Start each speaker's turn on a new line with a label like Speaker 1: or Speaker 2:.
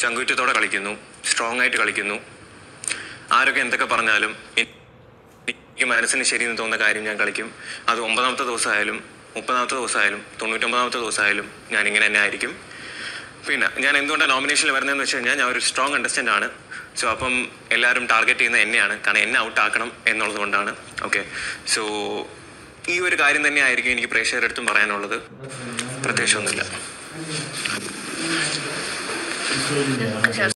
Speaker 1: ചങ്കുറ്റത്തോടെ കളിക്കുന്നു സ്ട്രോങ് ആയിട്ട് കളിക്കുന്നു ആരൊക്കെ എന്തൊക്കെ പറഞ്ഞാലും എനിക്ക് മനസ്സിന് ശരിയെന്ന് തോന്നുന്ന കാര്യം ഞാൻ കളിക്കും അത് ഒമ്പതാമത്തെ ദിവസമായാലും മുപ്പതാമത്തെ ദിവസമായാലും തൊണ്ണൂറ്റൊമ്പതാമത്തെ ദിവസമായാലും ഞാൻ ഇങ്ങനെ തന്നെ ആയിരിക്കും പിന്നെ ഞാൻ എന്തുകൊണ്ടാണ് നോമിനേഷനിൽ വരുന്നതെന്ന് വെച്ച് കഴിഞ്ഞാൽ ഞാൻ ഒരു സ്ട്രോങ് അണ്ടർസ്റ്റാൻഡ് ആണ് സോ അപ്പം എല്ലാവരും ടാർഗറ്റ് ചെയ്യുന്നത് എന്നെയാണ് കാരണം എന്നെ ഔട്ട് ആക്കണം എന്നുള്ളത് കൊണ്ടാണ് ഓക്കെ സോ ഈ ഒരു കാര്യം തന്നെ ആയിരിക്കും എനിക്ക് പ്രേക്ഷകരുടെ അടുത്തും പറയാനുള്ളത് പ്രത്യേകിച്ചൊന്നുമില്ല